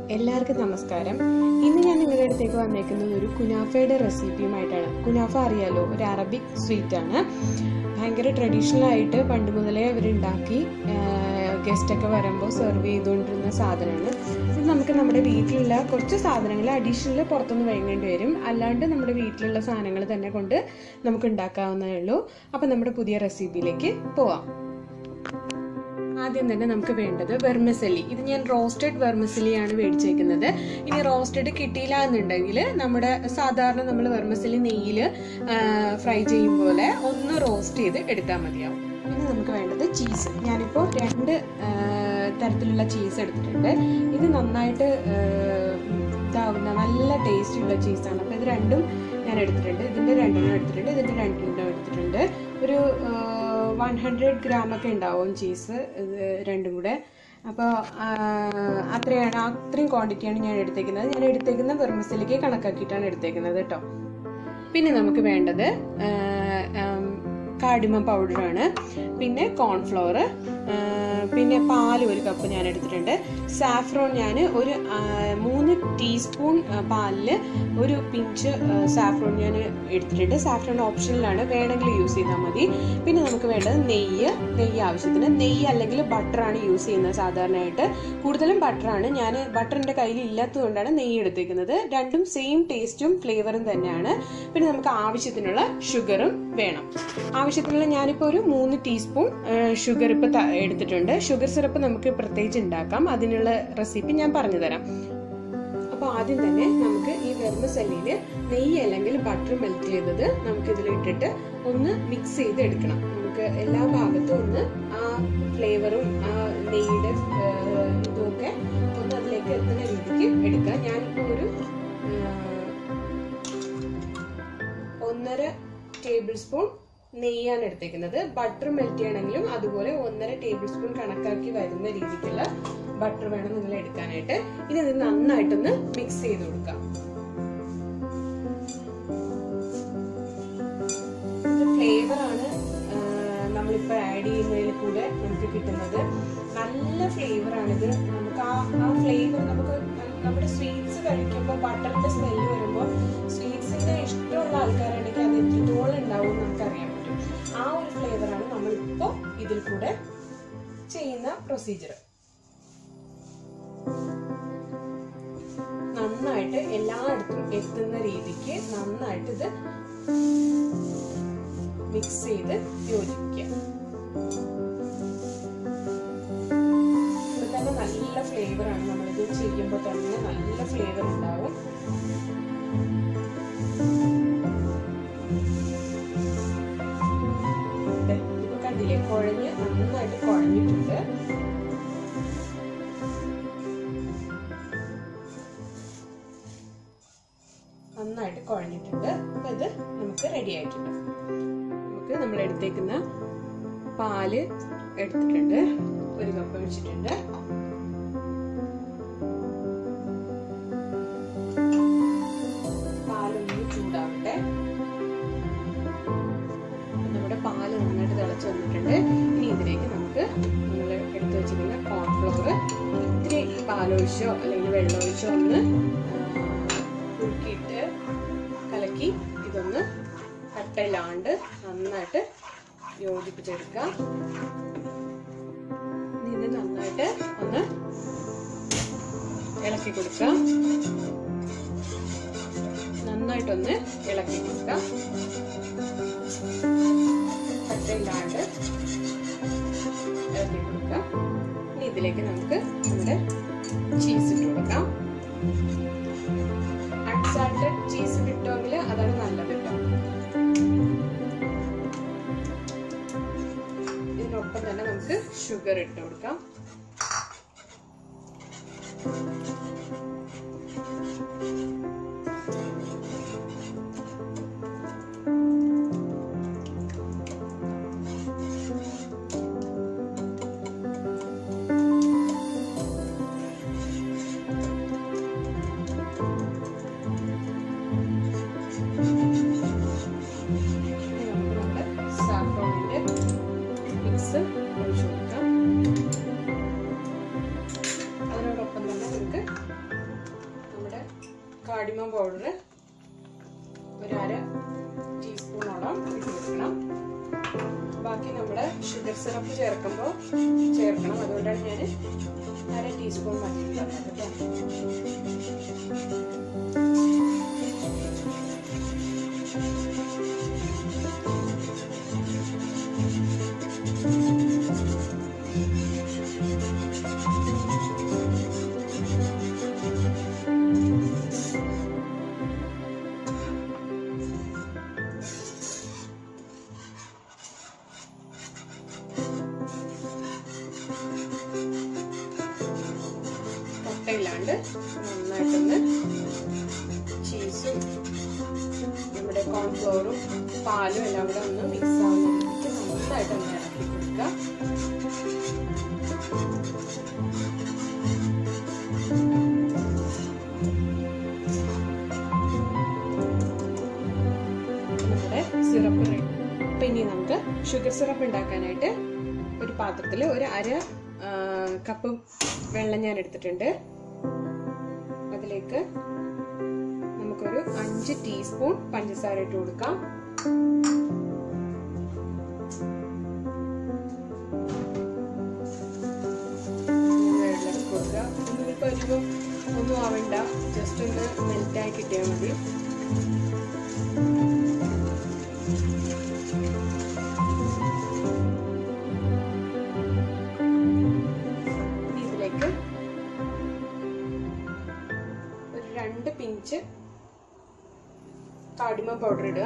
എല്ലാവർക്കും നമസ്കാരം ഇന്ന് ഞാൻ നിങ്ങളുടെ അടുത്തേക്ക് വന്നേക്കുന്നത് ഒരു കുനാഫയുടെ റെസിപ്പിയുമായിട്ടാണ് കുനാഫ അറിയാലോ ഒരു അറബിക് സ്വീറ്റ് ആണ് ഭയങ്കര ട്രഡീഷണൽ ആയിട്ട് പണ്ട് മുതലേ അവരുണ്ടാക്കി ഗസ്റ്റ് ഒക്കെ വരുമ്പോൾ സെർവ് ചെയ്തുകൊണ്ടിരുന്ന സാധനമാണ് ഇത് നമുക്ക് നമ്മുടെ വീട്ടിലുള്ള കുറച്ച് സാധനങ്ങൾ അഡീഷണൽ പുറത്തുനിന്ന് വാങ്ങേണ്ടി വരും അല്ലാണ്ട് നമ്മുടെ വീട്ടിലുള്ള സാധനങ്ങൾ തന്നെ കൊണ്ട് നമുക്ക് ഉണ്ടാക്കാവുന്നതേ ഉള്ളൂ അപ്പം നമ്മുടെ പുതിയ റെസിപ്പിയിലേക്ക് പോവാം ആദ്യം തന്നെ നമുക്ക് വേണ്ടത് വെർമസലി ഇത് ഞാൻ റോസ്റ്റഡ് വെർമസലിയാണ് മേടിച്ചേക്കുന്നത് ഇനി റോസ്റ്റഡ് കിട്ടിയില്ല എന്നുണ്ടെങ്കിൽ നമ്മുടെ സാധാരണ നമ്മൾ വെർമസലി നെയ്യിൽ ഫ്രൈ ചെയ്യും പോലെ ഒന്ന് റോസ്റ്റ് ചെയ്ത് എടുത്താൽ മതിയാവും പിന്നെ നമുക്ക് വേണ്ടത് ചീസ് ഞാനിപ്പോൾ രണ്ട് ആ, തരത്തിലുള്ള ചീസ് എടുത്തിട്ടുണ്ട് ഇത് നന്നായിട്ട് ആ, ഇതാവുന്ന നല്ല ടേസ്റ്റുള്ള ചീസാണ് അപ്പോൾ ഇത് രണ്ടും ഞാൻ എടുത്തിട്ടുണ്ട് ഇതിൻ്റെ രണ്ടെണ്ണം എടുത്തിട്ടുണ്ട് ഇതിൻ്റെ രണ്ടെണ്ണം എടുത്തിട്ടുണ്ട് ഒരു വൺ ഹൺഡ്രഡ് ഗ്രാം ഒക്കെ ഉണ്ടാവും ചീസ് ഇത് രണ്ടും കൂടെ അപ്പോൾ അത്രയാണ് അത്രയും ക്വാണ്ടിറ്റിയാണ് ഞാൻ എടുത്തേക്കുന്നത് ഞാൻ എടുത്തേക്കുന്ന വെർമസിലേക്ക് കണക്കാക്കിയിട്ടാണ് എടുത്തേക്കുന്നത് കേട്ടോ പിന്നെ നമുക്ക് വേണ്ടത് കാടിമ പൗഡറാണ് പിന്നെ കോൺഫ്ലവർ പിന്നെ പാൽ ഒരു കപ്പ് ഞാൻ എടുത്തിട്ടുണ്ട് സാഫ്രോൺ ഞാൻ ഒരു ആ, മൂന്ന് ടീസ്പൂൺ പാലിൽ ഒരു പിഞ്ച് സാഫ്രോൺ ഞാൻ എടുത്തിട്ടുണ്ട് സാഫ്രോൺ ഓപ്ഷനിലാണ് വേണമെങ്കിൽ യൂസ് ചെയ്താൽ മതി പിന്നെ നമുക്ക് വേണ്ടത് നെയ്യ് നെയ്യ് ആവശ്യത്തിന് നെയ്യ് അല്ലെങ്കിൽ ബട്ടറാണ് യൂസ് ചെയ്യുന്നത് സാധാരണയായിട്ട് കൂടുതലും ബട്ടറാണ് ഞാൻ ബട്ടർ എൻ്റെ കയ്യിൽ ഇല്ലാത്തതുകൊണ്ടാണ് നെയ്യ് എടുത്തേക്കുന്നത് രണ്ടും സെയിം ടേസ്റ്റും ഫ്ലേവറും തന്നെയാണ് പിന്നെ നമുക്ക് ആവശ്യത്തിനുള്ള ഷുഗറും വേണം ആവശ്യത്തിനുള്ള ഞാനിപ്പോൾ ഒരു മൂന്ന് ടീസ്പൂൺ ഷുഗർ ഇപ്പോൾ എടുത്തിട്ടുണ്ട് ഷുഗർ സിറപ്പ് നമുക്ക് പ്രത്യേകിച്ച് ഉണ്ടാക്കാം അതിനുള്ള റെസിപ്പി ഞാൻ പറഞ്ഞു തരാം അപ്പോൾ ആദ്യം തന്നെ നമുക്ക് ഈ വെർമസല്ലിയിൽ നെയ്യ് അല്ലെങ്കിൽ ബട്ടർ മെൽറ്റ് ചെയ്തത് നമുക്ക് ഇതിലിട്ടിട്ട് ഒന്ന് മിക്സ് ചെയ്ത് എടുക്കണം നമുക്ക് എല്ലാ ഭാഗത്തും ഒന്ന് ആ ഫ്ലേവറും ആ നെയ്യുടെ ഇതുമൊക്കെ ഒന്ന് അതിലേക്ക് എത്തുന്ന രീതിക്ക് എടുക്കുക ഞാനിപ്പോൾ ഒരു ആ, ഒന്നര ടേബിൾ സ്പൂൺ നെയ്യാണ് എടുത്തേക്കുന്നത് ബട്ടർ മെൽറ്റ് ചെയ്യണമെങ്കിലും അതുപോലെ ഒന്നര ടേബിൾ സ്പൂൺ കണക്കാക്കി വരുന്ന രീതിക്കുള്ള ബട്ടർ വേണം നിങ്ങൾ എടുക്കാനായിട്ട് ഇനി ഇത് നന്നായിട്ടൊന്ന് മിക്സ് ചെയ്ത് കൊടുക്കാം ഫ്ലേവറാണ് നമ്മളിപ്പോൾ ആഡ് ചെയ്യുന്നതിൽ കൂടെ നമുക്ക് കിട്ടുന്നത് നല്ല ഫ്ലേവറാണിത് നമുക്ക് ആ ആ ഫ്ലേവർ നമുക്ക് നമ്മുടെ സ്വീറ്റ്സ് കഴിക്കുമ്പോൾ ബട്ടറിന്റെ സ്മെല്ല് വരുമ്പോൾ സ്വീറ്റ്സിന്റെ ഇഷ്ടമുള്ള ആൾക്കാരാണെങ്കിൽ അത് എത്രത്തോളം ഉണ്ടാവും എന്ന് നമുക്കറിയാൻ പറ്റും ആ ഒരു ഫ്ലേവറാണ് നമ്മളിപ്പോൾ ഇതിൽ കൂടെ ചെയ്യുന്ന പ്രൊസീജിയർ നന്നായിട്ട് എല്ലായിടത്തും എത്തുന്ന രീതിക്ക് നന്നായിട്ട് ഇത് മിക്സ് ചെയ്ത് യോജിപ്പിക്കുക ഇപ്പൊ തന്നെ നല്ല ഫ്ലേവർ ആണ് നമ്മളിത് ചെയ്യുമ്പോൾ തന്നെ നല്ല ഫ്ലേവർ ഉണ്ടാവും ദേ, ഇപ്പൊ കണ്ടില്ലേ കുഴഞ്ഞ് നന്നായിട്ട് കുഴഞ്ഞിട്ടുണ്ട് നന്നായിട്ട് കുഴഞ്ഞിട്ടുണ്ട് അപ്പൊ ഇത് നമുക്ക് റെഡി ആയിട്ടുണ്ട് നമുക്ക് നമ്മൾ എടുത്തേക്കുന്ന പാല് എടുത്തിട്ടുണ്ട് ഒരു കപ്പ് ഒഴിച്ചിട്ടുണ്ട് പാലൊന്ന് ചൂടാവട്ടെ നമ്മുടെ പാല് നന്നായിട്ട് തിളച്ച് വന്നിട്ടുണ്ട് ഇനി ഇതിലേക്ക് നമുക്ക് നമ്മൾ എടുത്തു വെച്ചിരിക്കുന്ന കോൺഫ്ലവർ ഇത്തിരി പാലൊഴിച്ചോ അല്ലെങ്കിൽ വെള്ളമൊഴിച്ചോ ഒന്ന് ആ, കുറുക്കിയിട്ട് കലക്കി ഇതൊന്ന് കട്ടയിലാണ്ട് നന്നായിട്ട് യോജിപ്പിച്ചെടുക്കുക ഇനി ഇത് നന്നായിട്ട് ഒന്ന് ഇളക്കി കൊടുക്കുക നന്നായിട്ടൊന്ന് ഇളക്കി കൊടുക്കുക കട്ടയിലാണ്ട് ഇളക്കി കൊടുക്കുക ഇനി ഇതിലേക്ക് നമുക്ക് നമ്മുടെ ചീസ് ഇട്ട് കൊടുക്കാം അൺസാൾട്ടഡ് ചീസ് കിട്ടുമെങ്കിൽ അതാണ് നല്ലത് കേട്ടോ ഇതിനൊപ്പം തന്നെ നമുക്ക് ഷുഗർ ഇട്ട് കൊടുക്കാം ഇനി നമുക്ക് നമ്മുടെ സാഫ്രോണിന്റെ മിക്സ് ഒഴിച്ചു കൊടുക്കാം അതിനോടൊപ്പം തന്നെ നമുക്ക് കാടിമ പൗഡർ ഒരു അര ടീസ്പൂണോളം ഇട്ട് കൊടുക്കണം ബാക്കി നമ്മുടെ ഷുഗർ സിറപ്പ് ചേർക്കുമ്പോൾ ചേർക്കണം അതുകൊണ്ടാണ് ഞാൻ അര ടീസ്പൂൺ മതി പറഞ്ഞത് കേട്ടോ കട്ടയില്ലാണ്ട് നന്നായിട്ടൊന്ന് ചീസും നമ്മുടെ കോൺഫ്ലോറും പാലും എല്ലാം കൂടെ ഒന്ന് മിക്സ് ആവുന്ന രീതിക്ക് നന്നായിട്ടൊന്ന് ഇറക്കി കൊടുക്കുക നമ്മുടെ സിറപ്പ് റെഡി അപ്പൊ ഇനി നമുക്ക് ഷുഗർ സിറപ്പ് ഉണ്ടാക്കാനായിട്ട് ഒരു പാത്രത്തിൽ ഒരു അര ആ, കപ്പ് വെള്ളം ഞാൻ എടുത്തിട്ടുണ്ട് അതിലേക്ക് നമുക്കൊരു അഞ്ച് ടീസ്പൂൺ പഞ്ചസാര ഇട്ട് കൊടുക്കാം വെള്ളം കൊടുക്കുക ഒന്നും പരിവം ഒന്നും ആവണ്ട ജസ്റ്റ് ഒന്ന് മെൽറ്റായി കിട്ടിയാൽ മതി ഇതിലേക്ക് ഒരു രണ്ട് പിഞ്ച് കാടിമ പൗഡർ ഇടുക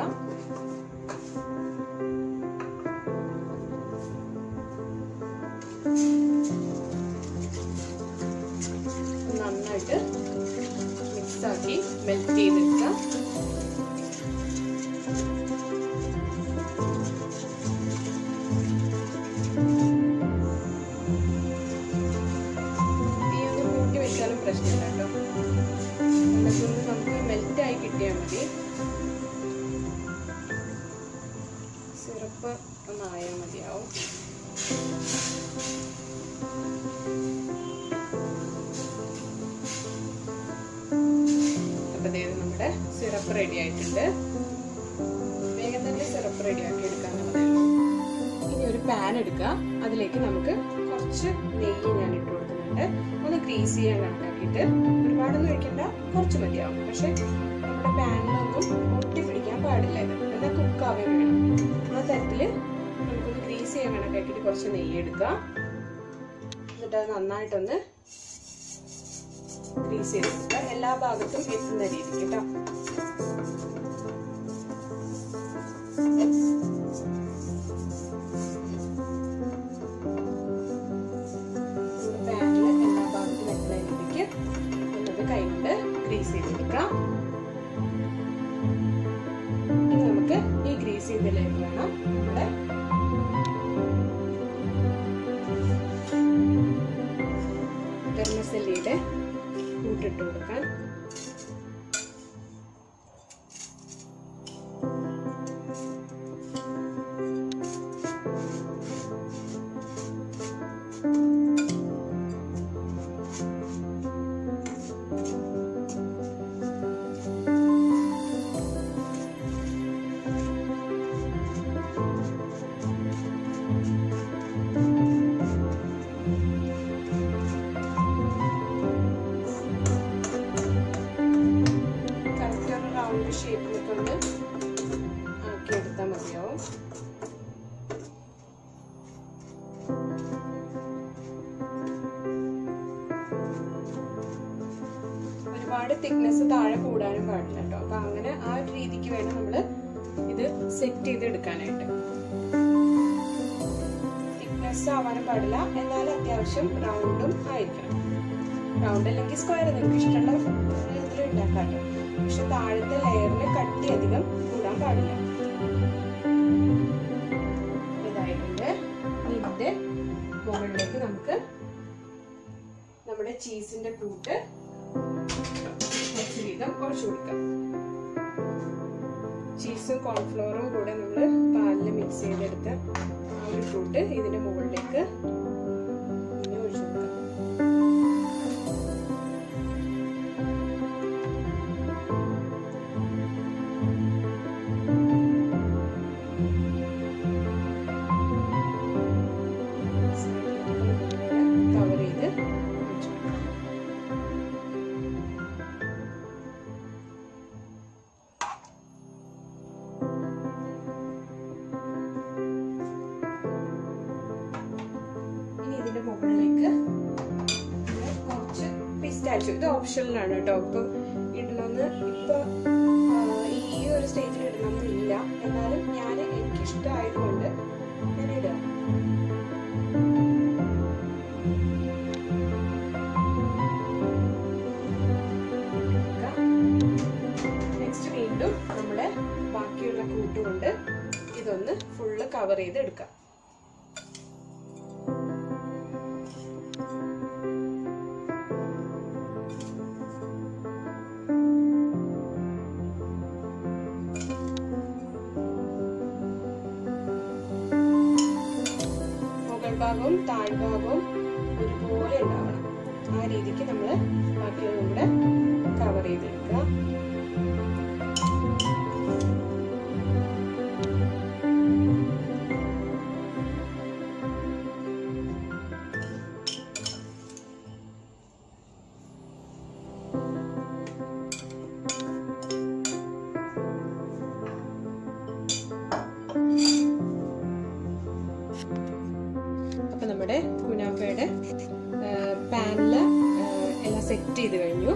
നന്നായിട്ട് മിക്സ് ആക്കി മെൽറ്റ് ചെയ്തെടുക്കുക തീ ഒന്ന് കൂട്ടി വെച്ചാലും പ്രശ്നമില്ല കേട്ടോ എന്നിട്ടൊന്ന് നമുക്ക് മെൽറ്റ് ആയി കിട്ടിയാൽ മതി സിറപ്പ് ഒന്ന് ആയാൽ മതിയാവും അപ്പൊ ദേ നമ്മുടെ സിറപ്പ് റെഡി ആയിട്ടുണ്ട് വേഗം തന്നെ സിറപ്പ് റെഡി ആക്കി എടുക്കാനുള്ളതേ ഉള്ളൂ ഇനി ഒരു പാൻ എടുക്കുക അതിലേക്ക് നമുക്ക് കുറച്ച് നെയ്യ് ഞാൻ ഇട്ട് കൊടുക്കുന്നുണ്ട് ഒന്ന് ഗ്രീസ് ചെയ്യാൻ കണക്കാക്കിയിട്ട് ഒരുപാടൊന്നും ഒഴിക്കണ്ട കുറച്ച് മതിയാവും പക്ഷെ നമ്മുടെ പാനിലൊന്നും ഒട്ടി പിടിക്കാൻ പാടില്ല ഇത് എന്നാൽ കുക്കാവേ വേണം ആ തരത്തില് നമുക്കൊന്ന് ഗ്രീസ് ചെയ്യാൻ കണക്കാക്കിയിട്ട് കുറച്ച് നെയ്യ് എടുക്കുക എന്നിട്ട് അത് നന്നായിട്ടൊന്ന് ഗ്രീസ് ചെയ്തെടുക്കുക എല്ലാ ഭാഗത്തും എത്തുന്ന രീതിക്ക് കേട്ടോ പാനിൽ എല്ലാ ഭാഗത്തും എത്തുന്ന രീതിക്ക് ഒന്നത് കൈകൊണ്ട് ഗ്രീസ് ചെയ്തെടുക്കാം ഇനി നമുക്ക് ഈ ഗ്രീസ് ചെയ്തതിലേക്ക് വേണം നമ്മുടെ ഗർമസല്ലിയുടെ കൂട്ടിട്ട് കൊടുക്കാൻ കറക്റ്റ് ഒരു റൗണ്ട് ഷേപ്പിലൊക്കെ ഒന്ന് ആക്കി എടുത്താൽ മതിയാവും ഒരുപാട് തിക്നെസ് താഴെ കൂടാനും പാടില്ല കേട്ടോ അപ്പൊ അങ്ങനെ ആ ഒരു രീതിക്ക് വേണം നമ്മൾ ഇത് സെറ്റ് ചെയ്ത് എടുക്കാനായിട്ട് തിക്നെസ് ആവാനും പാടില്ല എന്നാൽ അത്യാവശ്യം റൗണ്ടും ആയിരിക്കണം റൗണ്ട് അല്ലെങ്കിൽ സ്ക്വയർ നിങ്ങൾക്ക് ഇഷ്ടമുള്ള ഇതിൽ ഉണ്ടാക്കാം കേട്ടോ പക്ഷെ താഴത്തെ ലെയറിന് കട്ടി അധികം കൂടാൻ പാടില്ല ഇതായിട്ടുണ്ട് ഇനി ഇതിന്റെ മുകളിലേക്ക് നമുക്ക് നമ്മുടെ ചീസിന്റെ കൂട്ട് കുറച്ച് വീതം കുറച്ച് കൊടുക്കാം ചീസും കോൺഫ്ലോറും കൂടെ നമ്മൾ പാലിൽ മിക്സ് ചെയ്തെടുത്ത് ആ ഒരു കൂട്ട് ഇതിന്റെ മുകളിലേക്ക് ഇങ്ങനെ ഒഴിച്ചു കൊടുക്കാം വെച്ചു ഇത് ഓപ്ഷനിലാണ് കേട്ടോ ഇപ്പൊ ഇടണമെന്ന് ഇപ്പൊ ആ, ഈ ഈ ഒരു സ്റ്റേജിൽ ഇടണമെന്നില്ല എന്നാലും ഞാൻ എനിക്ക് ഇഷ്ടമായതുകൊണ്ട് ഞാൻ ഇടാം നെക്സ്റ്റ് വീണ്ടും നമ്മുടെ ബാക്കിയുള്ള കൂട്ടുകൊണ്ട് ഇതൊന്ന് ഫുള്ള് കവർ ചെയ്ത് എടുക്കാം മുകൾ ഭാഗവും താഴ്ഭാഗവും ഒരുപോലെ ഉണ്ടാവണം ആ രീതിക്ക് നമ്മൾ ബാക്കിയൊന്നും കൂടെ കവർ ചെയ്തെടുക്കുക അപ്പൊ നമ്മുടെ കുനാഫയുടെ പാനില് എല്ലാം സെറ്റ് ചെയ്ത് കഴിഞ്ഞു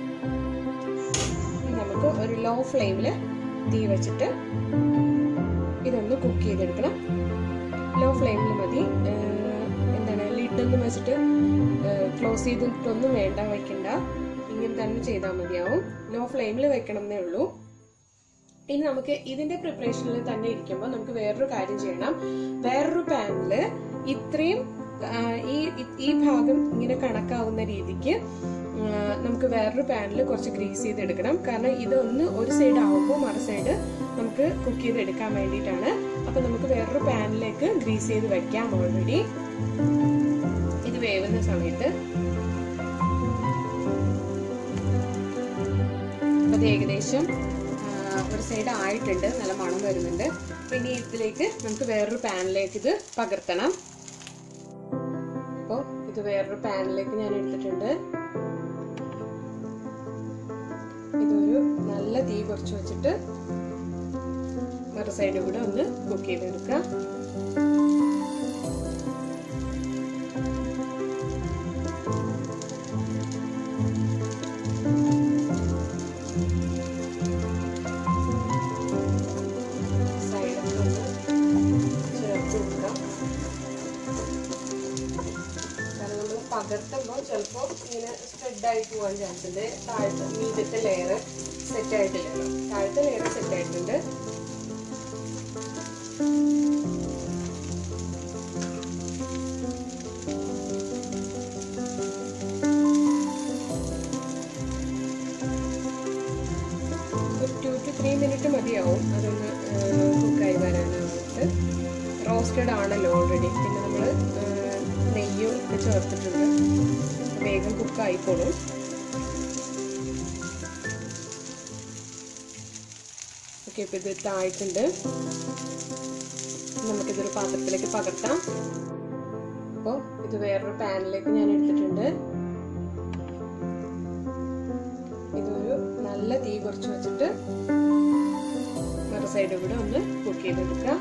ഇനി നമുക്ക് ഒരു ലോ ഫ്ലെയിമില് തീ വെച്ചിട്ട് ഇതൊന്ന് കുക്ക് ചെയ്തെടുക്കണം ലോ ഫ്ലെയിമിൽ മതി ആ, എന്താണ് ലിഡൊന്നും വെച്ചിട്ട് ക്ലോസ് ചെയ്തിട്ടൊന്നും വേണ്ട വയ്ക്കണ്ട ഇങ്ങനെ തന്നെ ചെയ്താൽ മതിയാവും ലോ ഫ്ലെയിമിൽ വെക്കണം എന്നേ ഉള്ളൂ ഇനി നമുക്ക് ഇതിന്റെ പ്രിപ്പറേഷനിൽ തന്നെ ഇരിക്കുമ്പോൾ നമുക്ക് വേറൊരു കാര്യം ചെയ്യണം വേറൊരു പാനില് ഇത്രയും ആ, ഈ ഈ ഭാഗം ഇങ്ങനെ കണക്കാവുന്ന രീതിക്ക് ആ, നമുക്ക് വേറൊരു പാനിൽ കുറച്ച് ഗ്രീസ് ചെയ്തെടുക്കണം കാരണം ഇതൊന്ന് ഒരു സൈഡ് ആവുമ്പോൾ മറു സൈഡ് നമുക്ക് കുക്ക് ചെയ്തെടുക്കാൻ വേണ്ടിയിട്ടാണ് അപ്പൊ നമുക്ക് വേറൊരു പാനിലേക്ക് ഗ്രീസ് ചെയ്ത് വെക്കാം ഓൾറെഡി ഇത് വേവുന്ന സമയത്ത് അപ്പൊ അത് ഏകദേശം ആ, ഒരു സൈഡ് ആയിട്ടുണ്ട് നല്ല മണം വരുന്നുണ്ട് പിന്നെ ഇതിലേക്ക് നമുക്ക് വേറൊരു പാനിലേക്ക് ഇത് പകർത്തണം അപ്പോൾ ഇത് വേറൊരു പാനിലേക്ക് ഞാൻ എടുത്തിട്ടുണ്ട് ഇതൊരു നല്ല തീ കുറച്ച് വെച്ചിട്ട് മറു സൈഡ് കൂടെ ഒന്ന് കുക്ക് ചെയ്തെടുക്കാം സൈഡൊക്കെ ഒന്ന് ചേർത്ത് കൊടുക്കാം കാരണം നമ്മൾ പകർത്തുമ്പോൾ ചിലപ്പോൾ ഇങ്ങനെ സ്പ്രെഡ് ആയി പോകാൻ ചാൻസ് ഉണ്ട് താഴത്തെ മീതത്തെ ലെയർ സെറ്റ് ആയിട്ടില്ലല്ലോ താഴത്തെ ലെയർ സെറ്റ് ആയിട്ടുണ്ട് ഒരു ടു ടു ത്രീ മിനിറ്റ് മതിയാവും അതൊന്ന് കുക്കായി വരാനായിട്ട് റോസ്റ്റഡ് ആണല്ലോ ഓൾറെഡി പിന്നെ നമ്മൾ നെയ്യും ഒക്കെ ചേർത്തിട്ടുണ്ട് വേഗം കുക്കായിക്കോളും ഓക്കെ ഇപ്പം ഇത് ഇട്ടായിട്ടുണ്ട് നമുക്കിതൊരു പാത്രത്തിലേക്ക് പകർത്താം അപ്പോൾ ഇത് വേറൊരു പാനിലേക്ക് ഞാൻ എടുത്തിട്ടുണ്ട് ഇതൊരു നല്ല തീ കുറച്ച് വെച്ചിട്ട് മറു സൈഡ് കൂടെ ഒന്ന് കുക്ക് ചെയ്തെടുക്കാം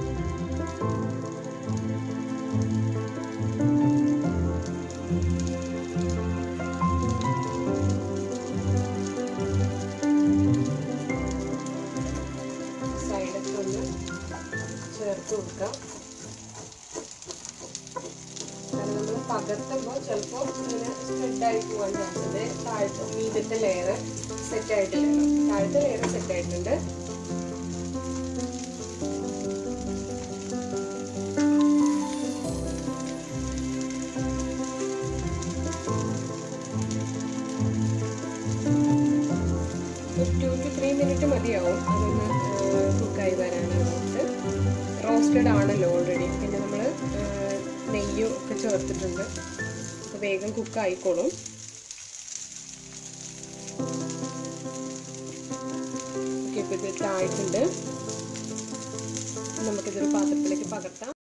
സൈഡൊക്കെ ഒന്ന് ചേർത്ത് കൊടുക്കാം കാരണം നമ്മൾ പകർത്തുമ്പോൾ ചിലപ്പോൾ ഇങ്ങനെ സ്പ്രെഡ് ആയി പോകാൻ ചാൻസ് ഉണ്ട് താഴത്തെ മീതത്തെ ലെയർ സെറ്റ് ആയിട്ടില്ലല്ലോ താഴത്തെ ലെയർ സെറ്റ് ആയിട്ടുണ്ട് ഒരു ടു ടു ത്രീ മിനിറ്റ് മതിയാവും അതൊന്ന് കുക്കായി വരാനായിട്ട് റോസ്റ്റഡ് ആണല്ലോ ഓൾറെഡി പിന്നെ നമ്മൾ നെയ്യും ഒക്കെ ചേർത്തിട്ടുണ്ട് അപ്പോൾ വേഗം കുക്കായിക്കോളും ഓക്കെ ഇപ്പോൾ ഇത് ഇട്ടായിട്ടുണ്ട് നമുക്കിതൊരു പാത്രത്തിലേക്ക് പകർത്താം